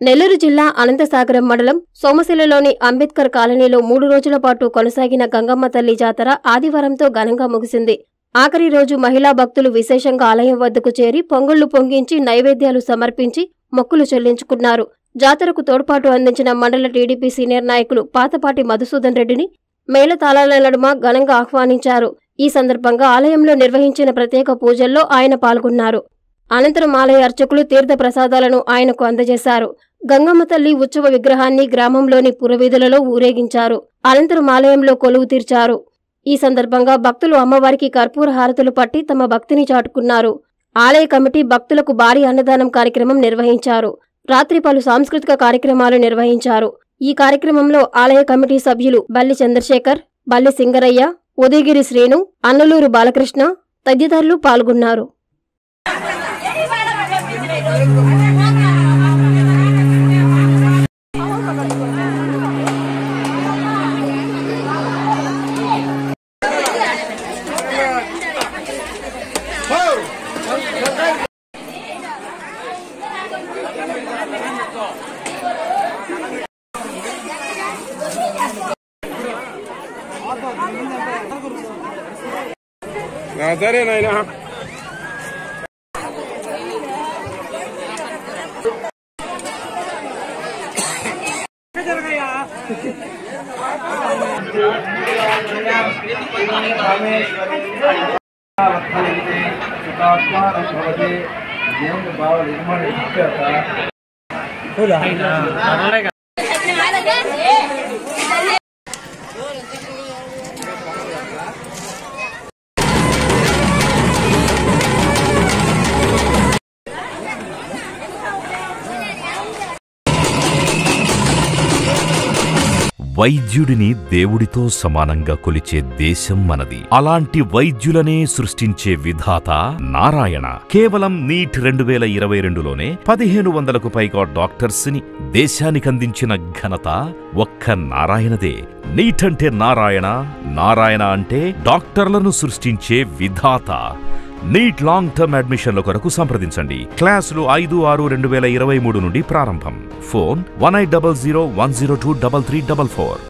నెల్లూరు జిల్లా అనంతసాగరం మండలం సోమశిలలోని అంబేద్కర్ కాలనీలో మూడు రోజుల పాటు కొనసాగిన గంగమ్మ తల్లి జాతర ఆదివారంతో ఘనంగా ముగిసింది ఆఖరి రోజు మహిళా భక్తులు విశేషంగా ఆలయం వద్దకు చేరి పొంగుళ్లు పొంగించి నైవేద్యాలు సమర్పించి మొక్కులు చెల్లించుకున్నారు జాతరకు తోడ్పాటు అందించిన మండల టీడీపీ సీనియర్ నాయకులు పాతపాటి మధుసూదన్ రెడ్డిని మేళతాళాల నడుమ ఘనంగా ఆహ్వానించారు ఈ సందర్భంగా ఆలయంలో నిర్వహించిన ప్రత్యేక పూజల్లో ఆయన పాల్గొన్నారు అనంతరం ఆలయ అర్చకులు తీర్థ ప్రసాదాలను ఆయనకు అందజేశారు గంగమ్మ తల్లి ఉత్సవ విగ్రహాన్ని గ్రామంలోని పురవీధులలో ఊరేగించారు అనంతరం ఆలయంలో కొలువు తీర్చారు ఈ సందర్భంగా భక్తులు అమ్మవారికి కర్పూర హారతులు పట్టి తమ భక్తిని చాటుకున్నారు ఆలయ కమిటీ భక్తులకు భారీ అన్నదానం కార్యక్రమం నిర్వహించారు రాత్రి పలు సాంస్కృతిక కార్యక్రమాలు నిర్వహించారు ఈ కార్యక్రమంలో ఆలయ కమిటీ సభ్యులు బల్లి చంద్రశేఖర్ బల్లి సింగరయ్య ఉదయగిరి శ్రీను అన్నలూరు బాలకృష్ణ తదితరులు పాల్గొన్నారు ఆ, సరే నాయనా దేవుని బాగా నిర్మాణం ఇచ్చాక వైద్యుడిని దేవుడితో సమానంగా కొలిచే దేశం మనది అలాంటి వైద్యులనే సృష్టించే విధాత నారాయణ కేవలం నీట్ రెండు వేల ఇరవై రెండులోనే పదిహేను వందలకు పైగా డాక్టర్స్ ని దేశానికందించిన ఘనత ఒక్క నారాయణదే నీట్ అంటే నారాయణ నారాయణ అంటే డాక్టర్లను సృష్టించే విధాత నీట్ లాంగ్ టర్మ్ అడ్మిషన్ల కొరకు సంప్రదించండి క్లాసులు ఐదు ఆరు రెండు వేల ఇరవై మూడు నుండి ప్రారంభం phone one eight double zero one zero two double three double four